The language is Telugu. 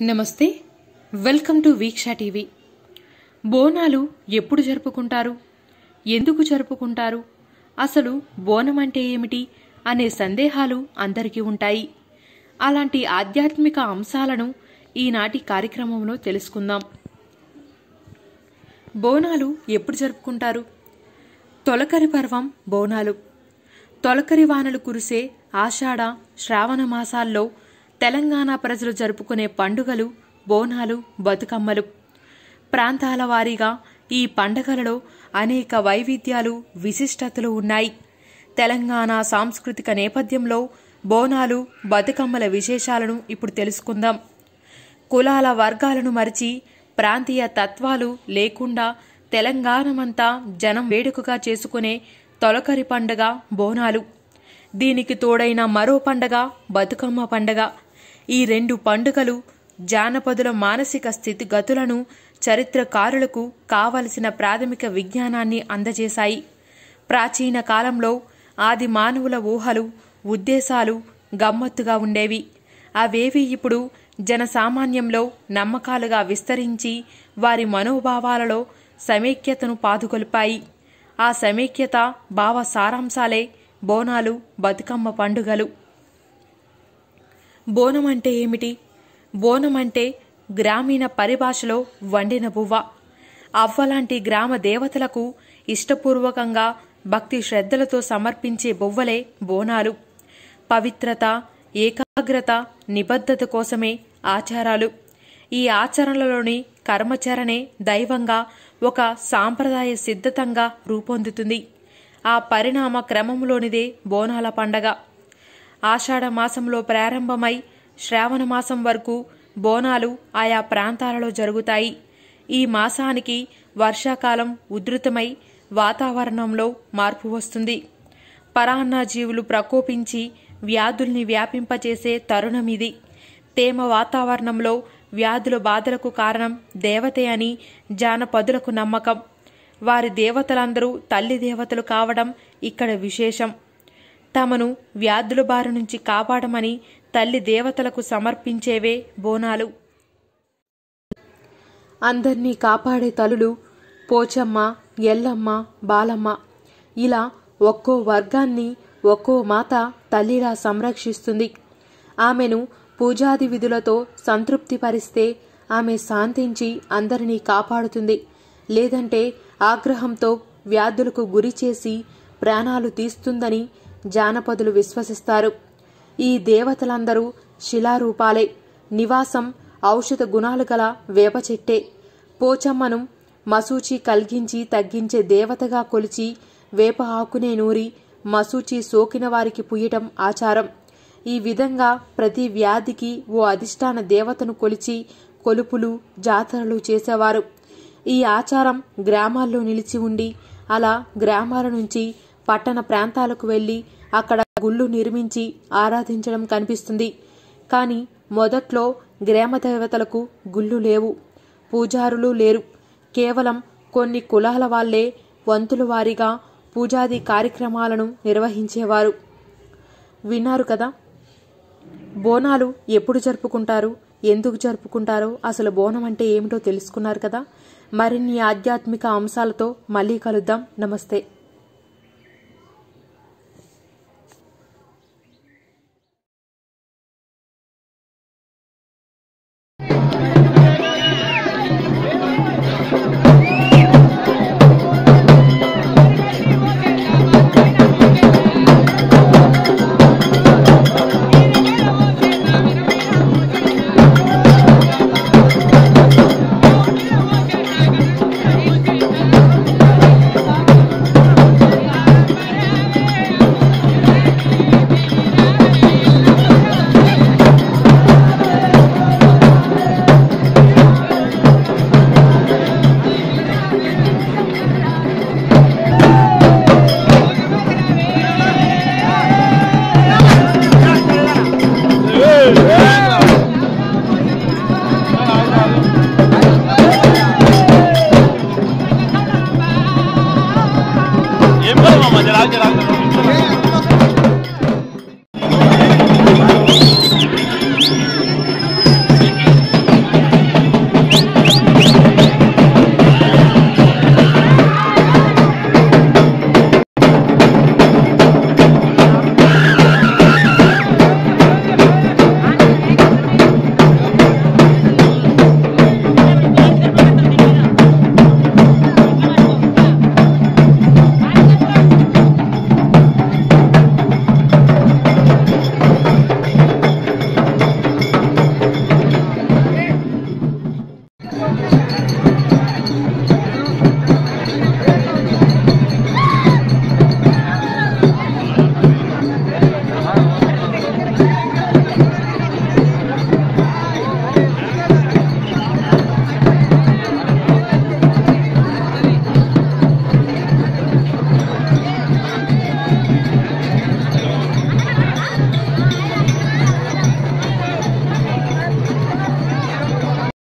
నమస్తే welcome to Veeksha TV Bonalu ఎప్పుడు జరుపుకుంటారు ఎందుకు జరుపుకుంటారు అసలు బోనం అంటే ఏమిటి అనే సందేహాలు అందరికీ ఉంటాయి అలాంటి ఆధ్యాత్మిక అంశాలను ఈనాటి కార్యక్రమంలో తెలుసుకుందాం బోనాలు ఎప్పుడు జరుపుకుంటారు తొలకరి పర్వం బోనాలు తొలకరి వానలు కురిసే ఆషాఢ శ్రావణ మాసాల్లో తెలంగాణ ప్రజలు జరుపుకునే పండుగలు బోనాలు బతుకమ్మలు ప్రాంతాల వారీగా ఈ పండగలలో అనేక వైవిధ్యాలు విశిష్టతలు ఉన్నాయి తెలంగాణ సాంస్కృతిక నేపథ్యంలో బోనాలు బతుకమ్మల విశేషాలను ఇప్పుడు తెలుసుకుందాం కులాల వర్గాలను మరిచి ప్రాంతీయ తత్వాలు లేకుండా తెలంగాణమంతా జనం వేడుకగా చేసుకునే తొలకరి పండగ బోనాలు దీనికి తోడైన మరో పండగ బతుకమ్మ పండగ ఈ రెండు పండుగలు జానపదుల మానసిక స్థితిగతులను చరిత్రకారులకు కావలసిన ప్రాథమిక విజ్ఞానాన్ని అందజేశాయి ప్రాచీన కాలంలో ఆది మానవుల ఊహలు ఉద్దేశాలు గమ్మత్తుగా ఉండేవి అవేవి ఇప్పుడు జనసామాన్యంలో నమ్మకాలుగా విస్తరించి వారి మనోభావాలలో సమైక్యతను పాదుకొల్పాయి ఆ సమైక్యత భావ సారాంశాలే బోనాలు బతుకమ్మ పండుగలు బోనం అంటే ఏమిటి బోనం అంటే గ్రామీణ పరిభాషలో వండిన బువ్వ అవ్వలాంటి గ్రామ దేవతలకు ఇష్టపూర్వకంగా భక్తి శ్రద్ధలతో సమర్పించే బొవ్వలే బోనాలు పవిత్రత ఏకాగ్రత నిబద్ధత కోసమే ఆచారాలు ఈ ఆచరణలోని కర్మచరణే దైవంగా ఒక సాంప్రదాయ సిద్ధతంగా రూపొందుతుంది ఆ పరిణామ క్రమంలోనిదే బోనాల పండగ ఆషాఢ మాసంలో ప్రారంభమై శ్రావణ మాసం వరకు బోనాలు ఆయా ప్రాంతాలలో జరుగుతాయి ఈ మాసానికి వర్షాకాలం ఉధృతమై వాతావరణంలో మార్పు వస్తుంది పరాన్న జీవులు ప్రకోపించి వ్యాధుల్ని వ్యాపింపచేసే తరుణమిది తేమ వాతావరణంలో వ్యాధుల బాధలకు కారణం దేవతే అని జానపదులకు నమ్మకం వారి దేవతలందరూ తల్లి దేవతలు కావడం ఇక్కడ విశేషం తమను వ్యాధుల బారి నుంచి కాపాడమని తల్లి దేవతలకు సమర్పించేవే బోనాలు అందర్నీ కాపాడే తల్లులు పోచమ్మ ఎల్లమ్మ బాలమ్మ ఇలా ఒక్కో వర్గాన్ని ఒక్కో మాత తల్లిలా సంరక్షిస్తుంది ఆమెను పూజాది విధులతో సంతృప్తిపరిస్తే ఆమె శాంతించి అందరినీ కాపాడుతుంది లేదంటే ఆగ్రహంతో వ్యాధులకు గురి చేసి ప్రాణాలు తీస్తుందని జానపదులు విశ్వసిస్తారు ఈ దేవతలందరూ శిలారూపాలే నివాసం ఔషధ గుణాలు గల వేప చెట్టే పోచమ్మను మసూచి కల్గించి తగ్గించే దేవతగా కొలిచి వేప ఆకునే నూరి మసూచి సోకిన వారికి పుయ్యటం ఆచారం ఈ విధంగా ప్రతి వ్యాధికి ఓ అధిష్టాన దేవతను కొలిచి కొలుపులు జాతరలు చేసేవారు ఈ ఆచారం గ్రామాల్లో నిలిచి ఉండి అలా గ్రామాల నుంచి పట్టణ ప్రాంతాలకు వెళ్లి అక్కడ గుళ్ళు నిర్మించి ఆరాధించడం కనిపిస్తుంది కానీ మొదట్లో గ్రామ దేవతలకు గుళ్ళు లేవు పూజారులు లేరు కేవలం కొన్ని కులాల వాళ్లే వంతుల వారీగా పూజాది కార్యక్రమాలను నిర్వహించేవారు విన్నారు కదా బోనాలు ఎప్పుడు జరుపుకుంటారు ఎందుకు జరుపుకుంటారో అసలు బోనం అంటే ఏమిటో తెలుసుకున్నారు కదా మరిన్ని ఆధ్యాత్మిక అంశాలతో మళ్ళీ కలుద్దాం నమస్తే